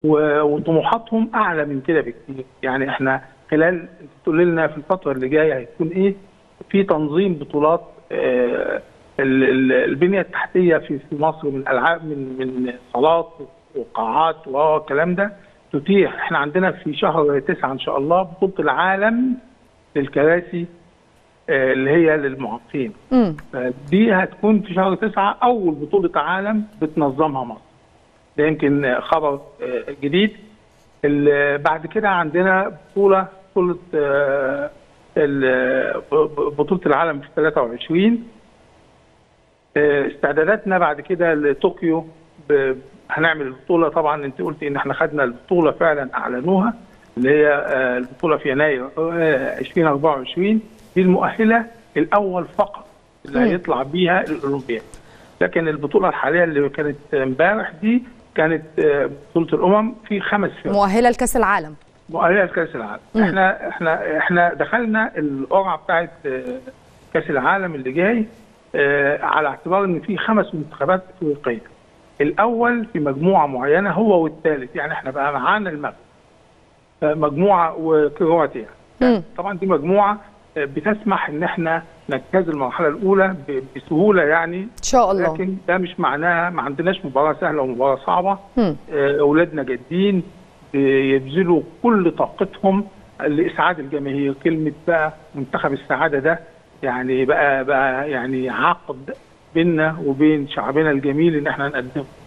و- وطموحاتهم اعلى من كده بكتير يعني احنا خلال تقول لنا في الفتره اللي جايه هيكون ايه في تنظيم بطولات آه، ال- ال- البنيه التحتيه في في مصر من العاب من من صالات وقاعات والكلام ده تتيح احنا عندنا في شهر تسعة ان شاء الله بطوله العالم للكراسي آه، اللي هي للمعاقين مم. دي هتكون في شهر تسعة أول بطولة عالم بتنظمها مصر ده يمكن خبر آه، جديد ال- بعد كده عندنا بطولة بطولة آه، ال- ب- بطولة العالم في 23 آه، استعداداتنا بعد كده لطوكيو ب- هنعمل البطولة طبعا انت قلت ان احنا خدنا البطولة فعلا اعلنوها اللي هي آه، البطولة في يناير آه، 2024 دي المؤهلة الاول فقط اللي مم. هيطلع بيها الاولمبياد لكن البطولة الحالية اللي كانت امبارح دي كانت آه، بطولة الامم في خمس فرق مؤهله لكاس العالم مؤهله لكاس العالم مم. احنا احنا احنا دخلنا القرعه بتاعت آه، كاس العالم اللي جاي آه، على اعتبار ان في خمس منتخبات افريقيه الاول في مجموعه معينه هو والثالث يعني احنا بقى معانا المغرب آه، مجموعه وكرواتيا مم. طبعا دي مجموعه آه، بتسمح ان احنا نجتاز المرحله الاولى ب- بسهوله يعني ان شاء الله لكن ده مش معناها ما عندناش مباراه سهله ومباراه صعبه مم. آه، اولادنا جادين بيبذلوا كل طاقتهم لاسعاد الجماهير كلمه بقى منتخب السعاده ده يعني بقى بقى يعني عقد بيننا وبين شعبنا الجميل ان احنا نقدمه